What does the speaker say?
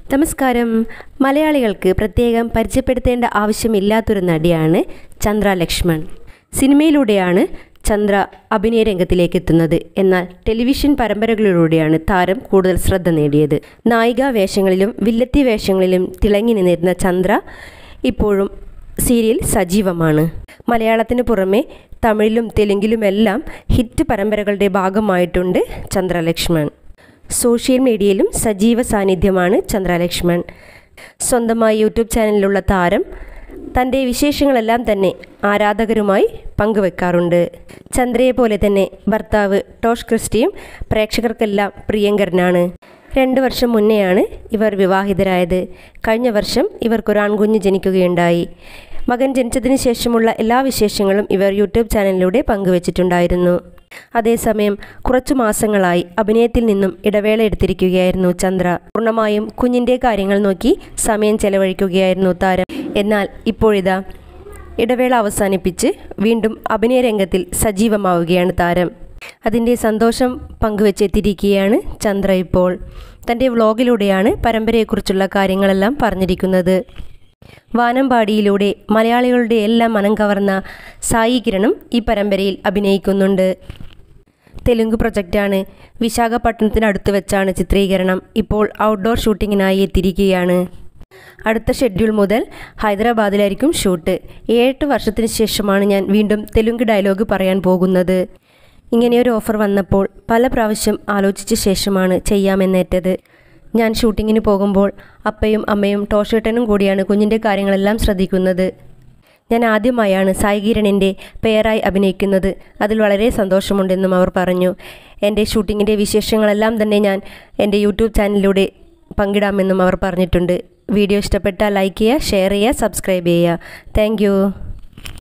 നമസ്കാരം മലയാളികൾക്ക് പ്രത്യേകം പരിചയപ്പെടുത്തേണ്ട ആവശ്യമില്ലാത്തൊരു നടിയാണ് ചന്ദ്ര ലക്ഷ്മൺ സിനിമയിലൂടെയാണ് ചന്ദ്ര അഭിനയ രംഗത്തിലേക്ക് എത്തുന്നത് എന്നാൽ ടെലിവിഷൻ പരമ്പരകളിലൂടെയാണ് താരം കൂടുതൽ ശ്രദ്ധ നേടിയത് നായികാ വേഷങ്ങളിലും വില്ലത്തി വേഷങ്ങളിലും തിളങ്ങി നിന്നിരുന്ന ചന്ദ്ര ഇപ്പോഴും സീരിയൽ സജീവമാണ് മലയാളത്തിന് പുറമെ തമിഴിലും തെലുങ്കിലുമെല്ലാം ഹിറ്റ് പരമ്പരകളുടെ ഭാഗമായിട്ടുണ്ട് ചന്ദ്രലക്ഷ്മൺ സോഷ്യൽ മീഡിയയിലും സജീവ സാന്നിധ്യമാണ് ചന്ദ്രലക്ഷ്മൺ സ്വന്തമായി യൂട്യൂബ് ചാനലിലുള്ള താരം തൻ്റെ വിശേഷങ്ങളെല്ലാം തന്നെ ആരാധകരുമായി പങ്കുവെക്കാറുണ്ട് ചന്ദ്രയെ പോലെ തന്നെ ഭർത്താവ് ടോഷ് ക്രിസ്റ്റിയും പ്രേക്ഷകർക്കെല്ലാം പ്രിയങ്കരനാണ് രണ്ട് വർഷം മുന്നെയാണ് ഇവർ വിവാഹിതരായത് കഴിഞ്ഞ വർഷം ഇവർക്കൊരു ആൺകുഞ്ഞ് ജനിക്കുകയുണ്ടായി മകൻ ജനിച്ചതിന് ശേഷമുള്ള എല്ലാ വിശേഷങ്ങളും ഇവർ യൂട്യൂബ് ചാനലിലൂടെ പങ്കുവച്ചിട്ടുണ്ടായിരുന്നു അതേസമയം കുറച്ചു മാസങ്ങളായി അഭിനയത്തിൽ നിന്നും ഇടവേള എടുത്തിരിക്കുകയായിരുന്നു ചന്ദ്ര പൂർണ്ണമായും കുഞ്ഞിൻ്റെ കാര്യങ്ങൾ നോക്കി സമയം ചെലവഴിക്കുകയായിരുന്നു താരം എന്നാൽ ഇപ്പോഴിതാ ഇടവേള അവസാനിപ്പിച്ച് വീണ്ടും അഭിനയ രംഗത്തിൽ സജീവമാവുകയാണ് താരം അതിൻ്റെ സന്തോഷം പങ്കുവെച്ചെത്തിയിരിക്കുകയാണ് ചന്ദ്ര ഇപ്പോൾ തൻ്റെ വ്ളോഗിലൂടെയാണ് പരമ്പരയെക്കുറിച്ചുള്ള കാര്യങ്ങളെല്ലാം പറഞ്ഞിരിക്കുന്നത് വാനമ്പാടിയിലൂടെ മലയാളികളുടെ എല്ലാം മനം കവർന്ന സായി കിരണും ഈ പരമ്പരയിൽ അഭിനയിക്കുന്നുണ്ട് തെലുങ്ക് പ്രൊജക്റ്റാണ് വിശാഖപട്ടണത്തിനടുത്ത് വെച്ചാണ് ചിത്രീകരണം ഇപ്പോൾ ഔട്ട്ഡോർ ഷൂട്ടിങ്ങിനായി എത്തിയിരിക്കുകയാണ് അടുത്ത ഷെഡ്യൂൾ മുതൽ ഹൈദരാബാദിലായിരിക്കും ഷൂട്ട് ഏഴെട്ട് വർഷത്തിന് ശേഷമാണ് ഞാൻ വീണ്ടും തെലുങ്ക് ഡയലോഗ് പറയാൻ പോകുന്നത് ഇങ്ങനെയൊരു ഓഫർ വന്നപ്പോൾ പല പ്രാവശ്യം ആലോചിച്ച ശേഷമാണ് ചെയ്യാമെന്നേറ്റത് ഞാൻ ഷൂട്ടിങ്ങിന് പോകുമ്പോൾ അപ്പയും അമ്മയും ടോഷേട്ടനും കൂടിയാണ് കുഞ്ഞിൻ്റെ കാര്യങ്ങളെല്ലാം ശ്രദ്ധിക്കുന്നത് ഞാൻ ആദ്യമായാണ് സായി കിരണിൻ്റെ പേരായി അഭിനയിക്കുന്നത് അതിൽ വളരെ സന്തോഷമുണ്ടെന്നും അവർ പറഞ്ഞു എൻ്റെ ഷൂട്ടിങ്ങിൻ്റെ വിശേഷങ്ങളെല്ലാം തന്നെ ഞാൻ എൻ്റെ യൂട്യൂബ് ചാനലിലൂടെ പങ്കിടാമെന്നും അവർ പറഞ്ഞിട്ടുണ്ട് വീഡിയോ ഇഷ്ടപ്പെട്ടാൽ ലൈക്ക് ചെയ്യുക ഷെയർ ചെയ്യുക സബ്സ്ക്രൈബ് ചെയ്യുക താങ്ക്